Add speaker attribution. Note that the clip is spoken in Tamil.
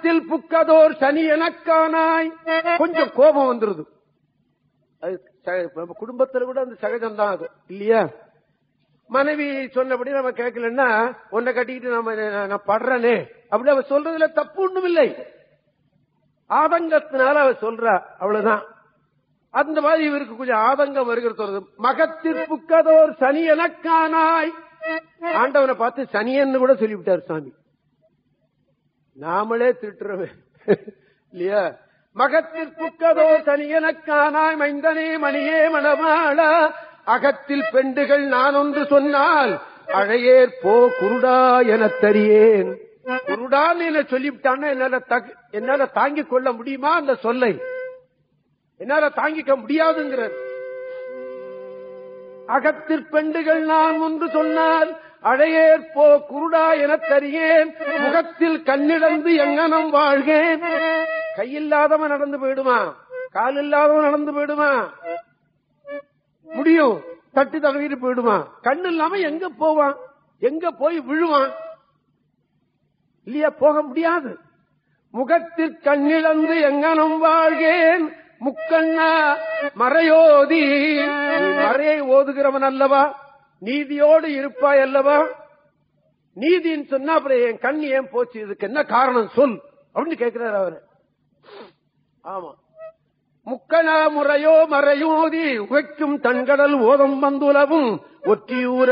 Speaker 1: மகத்தில் புக்கதோர் சனி எனக்கானாய் கொஞ்சம் கோபம் வந்துருது அது ச- நம்ம குடும்பத்துல கூட அந்த சகஜம்தான் அது இல்லையா மனைவி சொன்னபடி நம்ம கேட்கலன்னா உன்னை கட்டிக்கிட்டு நம்ம நான் படுறனே அப்படி அவ சொல்றதுல தப்பு ஒண்ணும் இல்லை ஆதங்கத்தினால அவ சொல்றா அவ்வளவுதான் அந்த மாதிரி இவருக்கு கொஞ்சம் ஆதங்கம் வருகிறது வருது. மகத்திற்புக்கதோர் சனி எனக்கானாய் ஆண்டவனை பார்த்து சனியன்னு கூட சொல்லிவிட்டார் சாமி நாமளே திட்டுறோமே இல்லையா மகத்திற்புக்கதோ சனி எனக்கானாய் மைந்தனே மணியே மணமாளா அகத்தில் பெண்டுகள் நான் ஒன்று சொன்னால் அழையேற் போ குருடா எனத் தரியேன் குருடான்னு என்ன சொல்லிவிட்டான்னா என்னால தகு- என்னால தாங்கிக் கொள்ள முடியுமா அந்த சொல்லை என்னால தாங்கிக்க முடியாதுங்கிறார் அகத்திற் பெண்டுகள் நான் ஒன்று சொன்னால் அழையேற் போ குருடா எனத் தரியேன் முகத்தில் கண்ணிழந்து எங்கனம் வாழ்கேன் கையில்லாதவன் நடந்து போயிடுமா கால் இல்லாதவன் நடந்து போயிடுமா முடியும் தட்டி தடவிட்டு போயிடுமா கண்ணு இல்லாம எங்க போவான் எங்க போய் விழுவான் இல்லையா போக முடியாது முகத்தில் கண்ணிழந்து எங்கனம் வாழ்கேன் முக்கண்ணா மறையோதி நீ மறையை ஓதுகிறவன் அல்லவா நீதியோடு இருப்பாய் அல்லவா நீதின்னு சொன்னா அப்புறம் என் கண் ஏன் போச்சு இதுக்கு என்ன காரணம் சொல் அப்படின்னு கேட்கிறார் அவரு ஆமா முக்கணா முறையோ மறையோதி உகைக்கும் தன்கடல் ஓதம் வந்துலவும் ஒற்றியூர